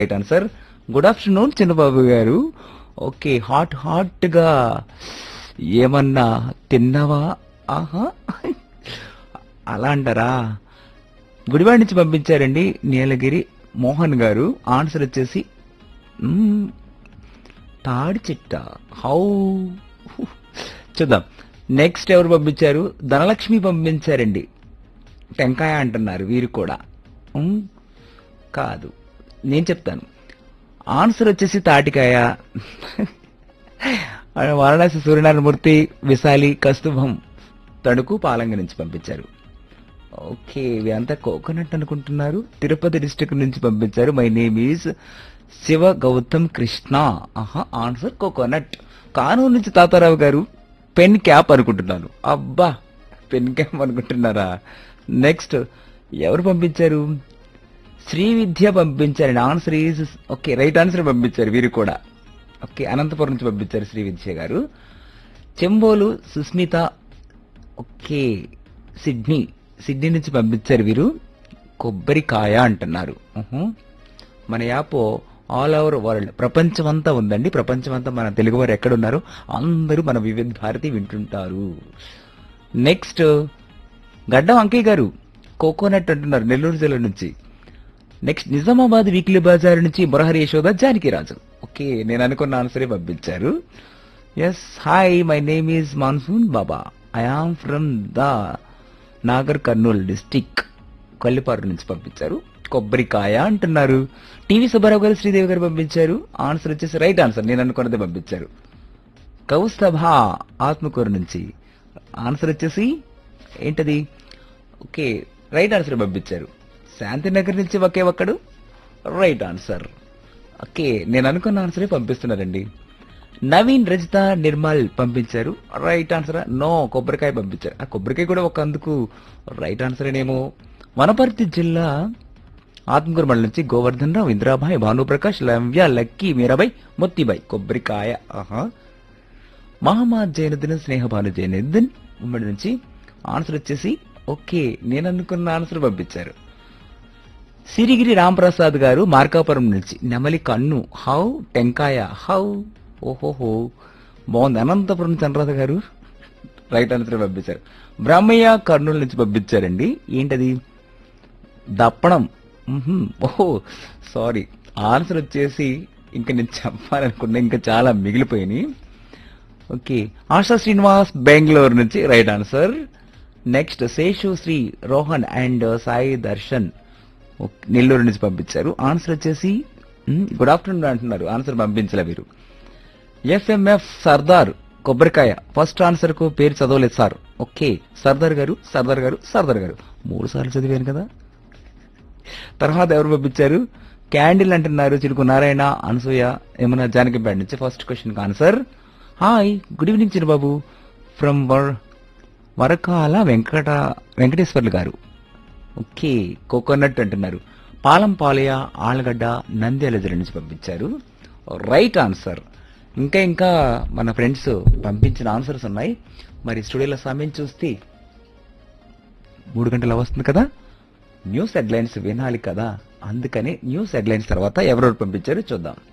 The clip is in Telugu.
Right answer good afternoon Chinnababu గారు ఓకే హాట్ హాట్ గా ఏమన్నా తిన్నావా ఆహా అలా అంటారా గుడివాడ నుంచి పంపించారండి నీలగిరి మోహన్ గారు ఆన్సర్ వచ్చేసి మ్మ్, తాడి చిట్ట హౌ చూద్దాం నెక్స్ట్ ఎవరు పంపించారు ధనలక్ష్మి పంపించారండి టెంకాయ అంటున్నారు వీరు కూడా మ్మ్, కాదు నేను చెప్తాను ఆన్సర్ వచ్చేసి తాటికాయ వారణాసి సూర్యనారాయణమూర్తి విశాలి కస్తుభం తణుకు పాలంగ నుంచి పంపించారు ఓకే ఇవి అంతా కోకోనట్ అనుకుంటున్నారు తిరుపతి డిస్ట్రిక్ట్ నుంచి పంపించారు my name is Shiva Gautam Krishna ఆహా ఆన్సర్ కోకోనట్ కానూరు నుంచి తాతారావు గారు పెన్ క్యాప్ అనుకుంటున్నాను అబ్బా పెన్ క్యాప్ అనుకుంటున్నారా నెక్స్ట్ ఎవరు పంపించారు శ్రీ విద్య పంపించారండి answer is okay right answer పంపించారు వీరు కూడా ఓకే అనంతపురం నుంచి పంపించారు శ్రీ విద్య గారు Chembolu Sushmita okay Sydney Sydney నుంచి పంపించారు వీరు కొబ్బరికాయ అంటున్నారు ఉహు. మన యాప్ ఆల్ ఓవర్ వరల్డ్ ప్రపంచమంతా ఉందండి ప్రపంచమంతా మన తెలుగు వారు ఎక్కడున్నారు అందరూ మన వివిధ భారతి వింటుంటారు నెక్స్ట్ గడ్డం అంకయ్య గారు కోకోనట్ అంటున్నారు నెల్లూరు జిల్లా నుంచి నెక్స్ట్ నిజామాబాద్ వీక్లీ బజార్ నుంచి మురహరి యశోద జానకి రాజు ఓకే నేను అనుకున్న ఆన్సరే పంపించారు yes hi my name is monsoon Baba I am from the Nagar Kurnool district Kolliparu నుంచి పంపించారు కొబ్బరికాయ అంటున్నారు టీవీ సుబ్బారావు గారు శ్రీదేవి గారు పంపించారు ఆన్సర్ వచ్చేసి రైట్ ఆన్సర్ నేను అనుకున్నదే పంపించారు కౌస్తభ ఆత్మకూరు నుంచి ఆన్సర్ వచ్చేసి ఏంటది ఓకే రైట్ ఆన్సర్ పంపించారు శాంతినగర్ నుంచి ఒకే ఒక్కడు రైట్ ఆన్సర్ ఓకే నేను అనుకున్న ఆన్సరే పంపిస్తున్నారండి నవీన్ రజిత నిర్మల్ పంపించారు రైట్ ఆన్సర్ నో కొబ్బరికాయ పంపించారు ఆ కొబ్బరికాయ కూడా ఒక అందుకు రైట్ ఆన్సరేనేమో వనపర్తి జిల్లా ఆత్మకూరు మండలం నుంచి గోవర్ధన్ రావు ఇంద్రాబాయ్ భానుప్రకాష్ లవ్య లక్కీ మీరాబాయ్ మొత్తిబాయ్ కొబ్బరికాయ ఆహా మహమ్మద్ జైనుద్దీన్ స్నేహభాను జైనుద్దీన్ ఉమ్మడి నుంచి ఆన్సర్ వచ్చేసి ఓకే నేను అనుకున్న ఆన్సర్ పంపించారు సిరిగిరి రాంప్రసాద్ గారు మార్కాపురం నుంచి నెమలి కన్ను హౌ టెంకాయ హౌ ఓహోహో బాగుంది అనంతపురం చంద్రరాధ గారు రైట్ ఆన్సర్ పంపించారు బ్రహ్మయ్య కర్నూలు నుంచి పంపించారండి ఏంటది దప్పడం మ్హూ. ఓహో సారీ ఆన్సర్ వచ్చేసి ఇంకా నేను చెప్పాలనుకున్నా ఇంకా చాలా మిగిలిపోయినాయి ఓకే ఆశా శ్రీనివాస్ బెంగళూరు నుంచి right answer next Seshu Sri Rohan and Sai Darshan okay, Nellore నుంచి పంపించారు ఆన్సర్ వచ్చేసి గుడ్ ఆఫ్టర్నూన్ అంటున్నారు ఆన్సర్ పంపించలే మీరు ఎఫ్ఎంఎఫ్ సర్దార్ కొబ్బరికాయ ఫస్ట్ ఆన్సర్ కు పేరు చదవలేదు సార్ ఓకే సర్దార్ గారు సర్దార్ గారు సర్దార్ గారు మూడు సార్లు చదివాను కదా తర్వాత ఎవరు పంపించారు క్యాండిల్ అంటున్నారు చిలుకు నారాయణ అనసూయ ఏమన్నా జానకి బ్యాడ్ నుంచి first question answer hi good evening Chinnababu from వర్ వరకాల వెంకట వెంకటేశ్వర్లు గారు ఓకే కోకోనట్ అంటున్నారు పాలం పాలయ ఆలగడ్డ నంద్యాల జిల్లా నుంచి పంపించారు రైట్ ఆన్సర్ ఇంకా ఇంకా మన ఫ్రెండ్స్ పంపించిన ఆన్సర్స్ ఉన్నాయి మరి స్టూడియోలో సమయం చూస్తే మూడు గంటల వస్తుంది కదా న్యూస్ హెడ్లైన్స్ వినాలి కదా అందుకని న్యూస్ హెడ్లైన్స్ తర్వాత ఎవరెవరు పంపించారో చూద్దాం